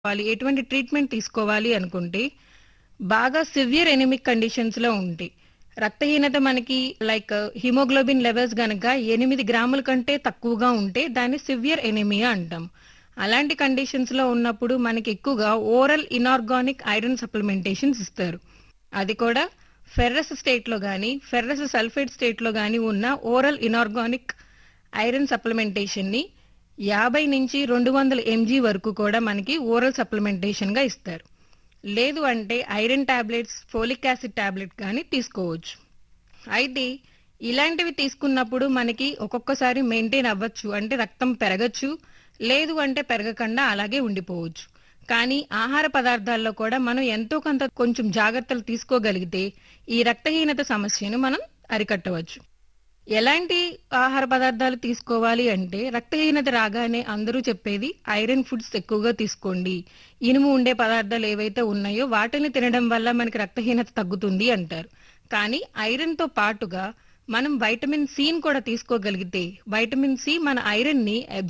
తీసుకోవాలి ఎటువంటి ట్రీట్మెంట్ తీసుకోవాలి అనుకుంటే బాగా సివియర్ ఎనిమిక్ కండిషన్స్ లో ఉంటాయి రక్తహీనత మనకి లైక్ హిమోగ్లోబిన్ లెవెల్స్ గనక ఎనిమిది గ్రాముల కంటే తక్కువగా ఉంటే దాన్ని సివియర్ ఎనిమియా అంటాం అలాంటి కండిషన్స్ లో ఉన్నప్పుడు మనకి ఎక్కువగా ఓరల్ ఇనార్గానిక్ ఐరన్ సప్లిమెంటేషన్స్ ఇస్తారు అది కూడా ఫెర్రస్ స్టేట్ లో గానీ ఫెర్రస్ సల్ఫేట్ స్టేట్ లో గానీ ఉన్న ఓరల్ ఇనార్గానిక్ ఐరన్ సప్లిమెంటేషన్ ని యాభై నుంచి రెండు వందల ఎంజీ వరకు కూడా మనకి ఓరల్ సప్లిమెంటేషన్ గా ఇస్తారు లేదు అంటే iron tablets folic acid tablet కానీ తీసుకోవచ్చు అయితే ఇలాంటివి తీసుకున్నప్పుడు మనకి ఒక్కొక్కసారి మెయింటైన్ అవ్వచ్చు అంటే రక్తం పెరగచ్చు లేదు అంటే పెరగకుండా అలాగే ఉండిపోవచ్చు కానీ ఆహార పదార్థాల్లో కూడా మనం ఎంతో కొంత కొంచెం జాగ్రత్తలు తీసుకోగలిగితే ఈ రక్తహీనత సమస్యను మనం అరికట్టవచ్చు ఎలాంటి ఆహార పదార్థాలు తీసుకోవాలి అంటే రక్తహీనత రాగానే అందరూ చెప్పేది ఐరన్ ఫుడ్స్ ఎక్కువగా తీసుకోండి ఇనుము ఉండే పదార్థాలు ఏవైతే ఉన్నాయో వాటిని తినడం వల్ల మనకి రక్తహీనత తగ్గుతుంది అంటారు కానీ ఐరన్ తో పాటుగా మనం వైటమిన్ సిని కూడా తీసుకోగలిగితే వైటమిన్ సి మన ఐరన్ ని